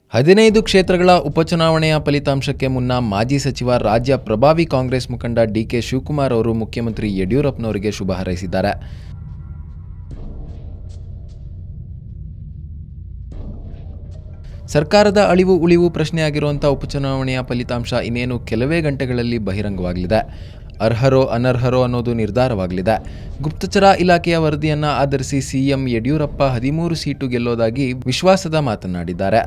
ಹದಿನೈದು ಕ್ಷೇತ್ರಗಳ ಉಪಚುನಾವಣೆಯ ಫಲಿತಾಂಶಕ್ಕೆ ಮುನ್ನ ಮಾಜಿ ಸಚಿವ ರಾಜ್ಯ ಪ್ರಭಾವಿ ಕಾಂಗ್ರೆಸ್ ಮುಖಂಡ ಡಿಕೆ ಶಿವಕುಮಾರ್ ಅವರು ಮುಖ್ಯಮಂತ್ರಿ ಯಡಿಯೂರಪ್ಪನವರಿಗೆ ಶುಭ ಹಾರೈಸಿದ್ದಾರೆ ಸರ್ಕಾರದ ಅಳಿವು ಉಳಿವು ಪ್ರಶ್ನೆಯಾಗಿರುವಂಥ ಉಪಚುನಾವಣೆಯ ಫಲಿತಾಂಶ ಇನ್ನೇನು ಕೆಲವೇ ಗಂಟೆಗಳಲ್ಲಿ ಬಹಿರಂಗವಾಗಲಿದೆ ಅರ್ಹರೋ ಅನರ್ಹರೋ ಅನ್ನೋದು ನಿರ್ಧಾರವಾಗಲಿದೆ ಗುಪ್ತಚರ ಇಲಾಖೆಯ ವರದಿಯನ್ನು ಆಧರಿಸಿ ಸಿಎಂ ಯಡಿಯೂರಪ್ಪ ಹದಿಮೂರು ಸೀಟು ಗೆಲ್ಲೋದಾಗಿ ವಿಶ್ವಾಸದ ಮಾತನಾಡಿದ್ದಾರೆ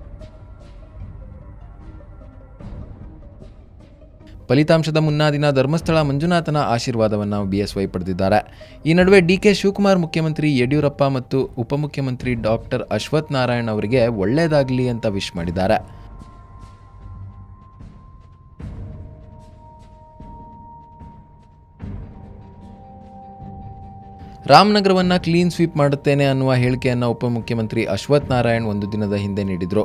ಫಲಿತಾಂಶದ ಮುನ್ನಾ ದಿನ ಧರ್ಮಸ್ಥಳ ಮಂಜುನಾಥನ ಆಶೀರ್ವಾದವನ್ನು ಬಿಎಸ್ವೈ ಪಡೆದಿದ್ದಾರೆ ಈ ನಡುವೆ ಡಿಕೆ ಶಿವಕುಮಾರ್ ಮುಖ್ಯಮಂತ್ರಿ ಯಡಿಯೂರಪ್ಪ ಮತ್ತು ಉಪಮುಖ್ಯಮಂತ್ರಿ ಡಾಕ್ಟರ್ ಅಶ್ವಥ್ ನಾರಾಯಣ್ ಅವರಿಗೆ ಒಳ್ಳೆಯದಾಗಲಿ ಅಂತ ವಿಶ್ ಮಾಡಿದ್ದಾರೆ ರಾಮನಗರವನ್ನು ಕ್ಲೀನ್ ಸ್ವೀಪ್ ಮಾಡುತ್ತೇನೆ ಅನ್ನುವ ಹೇಳಿಕೆಯನ್ನು ಉಪಮುಖ್ಯಮಂತ್ರಿ ಅಶ್ವಥ್ ನಾರಾಯಣ್ ಒಂದು ದಿನದ ಹಿಂದೆ ನೀಡಿದರು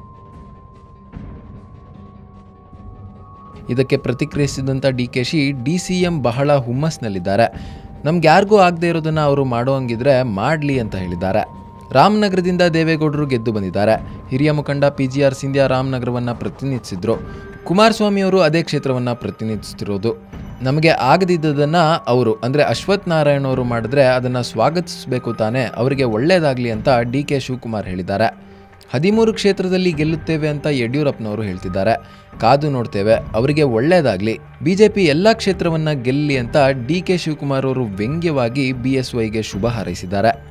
ಇದಕ್ಕೆ ಪ್ರತಿಕ್ರಿಯಿಸಿದಂಥ D K Shi D C M ಬಹಳ ಹುಮ್ಮಸ್ನಲ್ಲಿದ್ದಾರೆ ನಮ್ಗೆ ಯಾರಿಗೂ ಆಗದೆ ಇರೋದನ್ನು ಅವರು ಮಾಡೋ ಹಂಗಿದ್ರೆ ಮಾಡಲಿ ಅಂತ ಹೇಳಿದ್ದಾರೆ ರಾಮನಗರದಿಂದ ದೇವೇಗೌಡರು ಗೆದ್ದು ಬಂದಿದ್ದಾರೆ ಹಿರಿಯ ಮುಖಂಡ ಪಿ ಜಿ ಆರ್ ಸಿಂಧ್ಯಾ ರಾಮನಗರವನ್ನು ಪ್ರತಿನಿಧಿಸಿದ್ರು ಕುಮಾರಸ್ವಾಮಿ ಅವರು ಅದೇ ಕ್ಷೇತ್ರವನ್ನು ಪ್ರತಿನಿಧಿಸ್ತಿರೋದು ನಮಗೆ ಆಗದಿದ್ದದನ್ನು ಅವರು ಅಂದರೆ ಅಶ್ವಥ್ ನಾರಾಯಣ್ ಅವರು ಮಾಡಿದ್ರೆ ಅದನ್ನು ಸ್ವಾಗತಿಸಬೇಕು ತಾನೇ ಅವರಿಗೆ ಒಳ್ಳೆಯದಾಗಲಿ ಅಂತ ಡಿ ಕೆ ಶಿವಕುಮಾರ್ ಹೇಳಿದ್ದಾರೆ ಹದಿಮೂರು ಕ್ಷೇತ್ರದಲ್ಲಿ ಗೆಲ್ಲುತ್ತೇವೆ ಅಂತ ಯಡಿಯೂರಪ್ಪನವರು ಹೇಳ್ತಿದ್ದಾರೆ ಕಾದು ನೋಡ್ತೇವೆ ಅವರಿಗೆ ಒಳ್ಳೆಯದಾಗಲಿ ಬಿಜೆಪಿ ಎಲ್ಲ ಕ್ಷೇತ್ರವನ್ನು ಗೆಲ್ಲಿ ಅಂತ ಡಿ ಕೆ ಶಿವಕುಮಾರ್ ಅವರು ವ್ಯಂಗ್ಯವಾಗಿ ಬಿ ಎಸ್ ವೈಗೆ ಶುಭ ಹಾರೈಸಿದ್ದಾರೆ